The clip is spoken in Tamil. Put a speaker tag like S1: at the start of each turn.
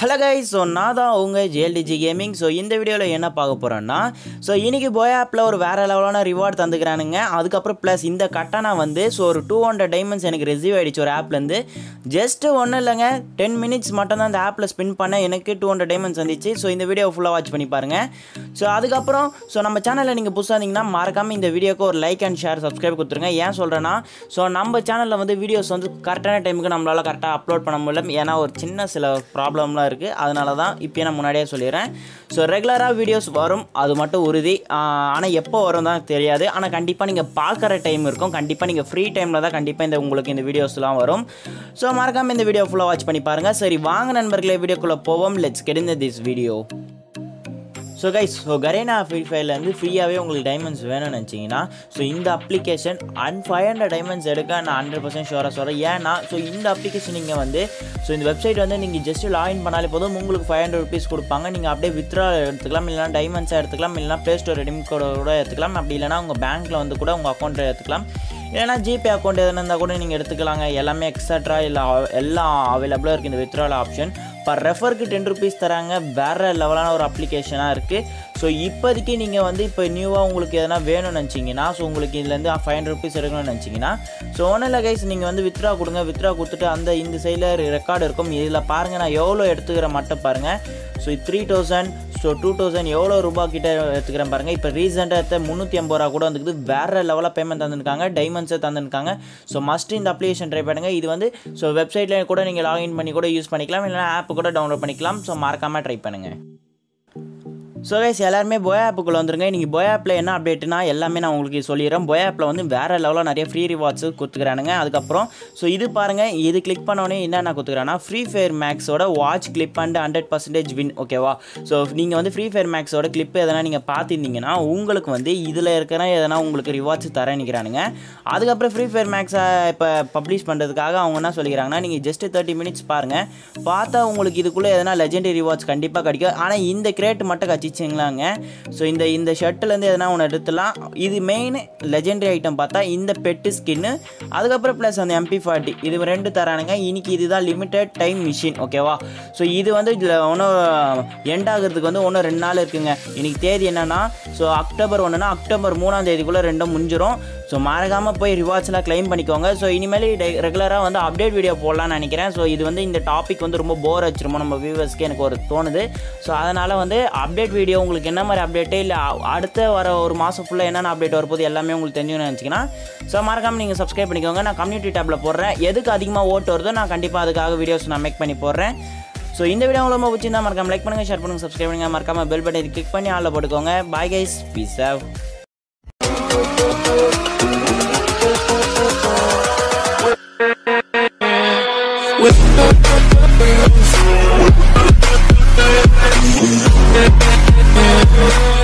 S1: ஹலோ கைஸ் ஸோ நான் தான் உங்கள் ஜேஎல்டிஜி கேமிங் ஸோ இந்த வீடியோவில் என்ன பார்க்க போகிறோன்னா ஸோ இன்றைக்கி போய் ஆப்பில் ஒரு வேறு லெவலான ரிவார்ட் தந்துக்கிறானுங்க அதுக்கப்புறம் ப்ளஸ் இந்த கட்டணா வந்து ஸோ ஒரு டூ ஹண்ட்ரட் டைமண்ட்ஸ் எனக்கு ரிசீவ் ஆகிடுச்சு ஒரு ஆப்லேருந்து ஜஸ்ட்டு ஒன்றும் இல்லைங்க டென் மினிட்ஸ் மட்டும் தான் அந்த ஆப்பில் ஸ்பின் பண்ண எனக்கு டூ ஹண்ட்ரட் டைமண்ட்ஸ் வந்துச்சு ஸோ இந்த வீடியோ ஃபுல்லாக வாட்ச் பண்ணி பாருங்கள் ஸோ அதுக்கப்புறம் ஸோ நம்ம சேனலில் நீங்கள் புதுசாக இருந்தீங்கன்னா மறக்காமல் இந்த வீடியோக்கு ஒரு லைக் அண்ட் ஷேர் சப்ஸ்கிரைப் கொடுத்துருங்க ஏன் சொல்கிறேன்னா ஸோ நம்ம சேனலில் வந்து வீடியோஸ் வந்து கரெக்டான டைமுக்கு நம்மளால் கரெக்டாக அப்லோட் பண்ண முடியல ஏன்னா ஒரு சின்ன சில ப்ராப்ளம்லாம் இருக்குது அதனால தான் இப்போ நான் முன்னாடியே சொல்லிடுறேன் ஸோ ரெகுலராக வீடியோஸ் வரும் அது மட்டும் உறுதி ஆனால் எப்போ வரும் தான் தெரியாது ஆனால் கண்டிப்பாக நீங்கள் பார்க்குற டைம் இருக்கும் கண்டிப்பாக நீங்கள் ஃப்ரீ டைமில் தான் கண்டிப்பாக இந்த உங்களுக்கு இந்த வீடியோஸ்லாம் வரும் ஸோ மறக்காமல் இந்த வீடியோ ஃபுல்லாக வாட்ச் பண்ணி பாருங்கள் சரி வாங்க நண்பர்களே வீடியோக்குள்ளே போவோம் let's get in this video so guys so Garena free ஃபயர்லேருந்து ஃப்ரீயாகவே உங்களுக்கு டைமண்ட்ஸ் வேணும்னு நினச்சிங்கன்னா ஸோ இந்த application and five hundred diamonds எடுக்க நான் ஹண்ட்ரட் பர்சன்ட் ஷுவராக சொல்கிறேன் ஏன்னா ஸோ இந்த அப்ளிகேஷன் நீங்கள் வந்து ஸோ இந்த வெப்சைட் வந்து நீங்கள் ஜஸ்ட் லாகின் பண்ணாலே போதும் உங்களுக்கு ஃபைவ் ஹண்ட்ரட் ருபீஸ் கொடுப்பாங்க நீங்கள் அப்படியே வித்ரா எடுத்துக்கலாம் இல்லைனா டைமண்ட்ஸாக எடுத்துக்கலாம் இல்லைனா ப்ளே ஸ்டோர் ரெடிம் கோட கூட எடுத்துக்கலாம் அப்படி இல்லைனா உங்கள் பேங்க்கில் வந்து கூட உங்கள் அக்கௌண்ட்டை எடுத்துக்கலாம் இல்லைனா ஜிபே அக்கௌண்ட் எதுனா இருந்தால் கூட நீங்கள் எடுத்துக்கலாங்க எல்லாமே எக்ஸட்ரா இல்லை எல்லாம் அவைலபிளாக இருக்குது இந்த வித்ரால் ஆப்ஷன் பர் ரெஃபருக்கு டென் ருபீஸ் தராங்க வேறு லெவலான ஒரு அப்ளிகேஷனாக இருக்குது ஸோ இப்போதைக்கு நீங்கள் வந்து இப்போ நியூவாக உங்களுக்கு எதனா வேணும்னு நினச்சிங்கன்னா ஸோ உங்களுக்கு இதுலேருந்து ஃபைவ் ஹண்ட்ரட் ருபீஸ் எடுக்கணும்னு நினச்சிங்கன்னா ஸோ ஒன்றும் இல்லை கைஸ் நீங்கள் வந்து வித்ரா கொடுங்க வித்ரா கொடுத்துட்டு அந்த இந்த சைடில் ரெக்கார்டு இருக்கும் இதில் பாருங்கள் நான் எவ்வளோ எடுத்துக்கிற மட்டும் பாருங்கள் so three thousand so two thousand எவ்வளோ ரூபா கிட்ட எடுத்துக்கிறேன் பாருங்கள் இப்போ ரீசெண்டாக எடுத்த முந்நூற்றி ஐம்பது ரூபா கூட வந்துக்குது வேறு லெவலாக பேமெண்ட் தந்துருக்காங்க டைமண்ட்ஸை தந்துருக்காங்க ஸோ மஸ்ட் இந்த அப்ளிகேஷன் ட்ரை பண்ணுங்கள் இது வந்து ஸோ வெப்சைட்டில் கூட நீங்கள் லாகின் பண்ணி கூட யூஸ் பண்ணிக்கலாம் இல்லைனா ஆப் கூட டவுன்லோட் பண்ணிக்கலாம் ஸோ மறக்காமல் ட்ரை பண்ணுங்கள் ஸோ கைஸ் எல்லாருமே போய் ஆப்புக்குள்ளே வந்துருங்க இன்றைக்கி போய் ஆப்பில் என்ன அப்டேட்னா எல்லாமே நான் உங்களுக்கு சொல்லிடுறேன் போய் ஆப்பில் வந்து வேறு லெவலில் நிறைய ஃப்ரீ ரிவார்ட்ஸு கொடுத்துக்கிறானுங்க அதுக்கப்புறம் ஸோ இது பாருங்கள் இது கிளிக் பண்ணோடனே என்னென்ன கொடுத்துக்கிறான்னா ஃப்ரீ ஃபயர் மேக்ஸோட watch clip and hundred percentage win ஓகேவா ஸோ நீங்கள் வந்து ஃப்ரீ ஃபயர் மேக்ஸோட கிளிப் எதனா நீங்கள் பார்த்துருந்தீங்கன்னா உங்களுக்கு வந்து இதில் இருக்கிற எதனா உங்களுக்கு ரிவார்ட்ஸ் தர நிற்கிறானுங்க அதுக்கப்புறம் ஃப்ரீ ஃபயர் மேக்ஸை இப்போ பப்ளிஷ் பண்ணுறதுக்காக அவங்க என்ன சொல்லிக்கிறாங்கன்னா நீங்கள் ஜஸ்ட் தேர்ட்டி மினிட்ஸ் பாருங்கள் பார்த்தா உங்களுக்கு இதுக்குள்ளே எதனா லெஜெண்டரி ரிவார்ட்ஸ் கண்டிப்பாக கிடைக்கும் ஆனால் இந்த கிரேட் மட்டும் கட்சி வச்சுங்களாங்க ஸோ இந்த இந்த ஷர்ட்லேருந்து எதனா ஒன்று எடுத்துலாம் இது மெயின் லெஜெண்டரி ஐட்டம் பார்த்தா இந்த பெட்டு ஸ்கின்னு அதுக்கப்புறம் ப்ளஸ் அந்த எம்பி ஃபார்ட்டி இது ரெண்டு தரானுங்க இன்னைக்கு இதுதான் லிமிட்டட் டைம் மிஷின் ஓகேவா ஸோ இது வந்து இதில் ஒன்றும் எண்ட் ஆகிறதுக்கு வந்து ஒன்றும் ரெண்டு நாள் இருக்குங்க இன்னைக்கு தேதி என்னென்னா ஸோ அக்டோபர் ஒன்றுனா அக்டோபர் மூணாம் தேதிக்குள்ளே ரெண்டும் முடிஞ்சிடும் ஸோ மறக்காமல் போய் ரிவார்ட்ஸ்லாம் க்ளைம் பண்ணிக்கோங்க ஸோ இனிமேல் ரெகுலராக வந்து அப்டேட் வீடியோ போடலான்னு நினைக்கிறேன் ஸோ இது வந்து இந்த டாபிக் வந்து ரொம்ப போர் வச்சிருமோ நம்ம வியூவர்ஸ்க்கு எனக்கு ஒரு தோணுது ஸோ அதனால் வந்து அப்டேட் வீடியோ உங்களுக்கு என்ன மாதிரி அப்டேட்டு இல்லை அடுத்த வர ஒரு மாதம் ஃபுல்லாக என்னென்ன அப்டேட் வரப்போது எல்லாமே உங்களுக்கு தெரிஞ்சுன்னு நினச்சிங்கன்னா ஸோ மறக்காமல் நீங்கள் சப்ஸ்கிரைப் பண்ணிக்கோங்க நான் கம்யூனிட்டி டேப்பில் போடுறேன் எதுக்கு அதிகமாக ஓட்டு வருதோ நான் கண்டிப்பாக அதுக்காக வீடியோஸ் நான் மேக் பண்ணி போடுறேன் ஸோ இந்த வீடியோ உங்களுக்கு ரொம்ப பிடிச்சிருந்தா மறக்காம லைக் பண்ணுங்கள் ஷேர் பண்ணுங்கள் சப்ஸ்கிரைப் பண்ணுங்கள் மறக்காம பெல் பட்டன் கிளிக் பண்ணி ஆளில் போட்டுக்கோங்க bye guys peace out
S2: With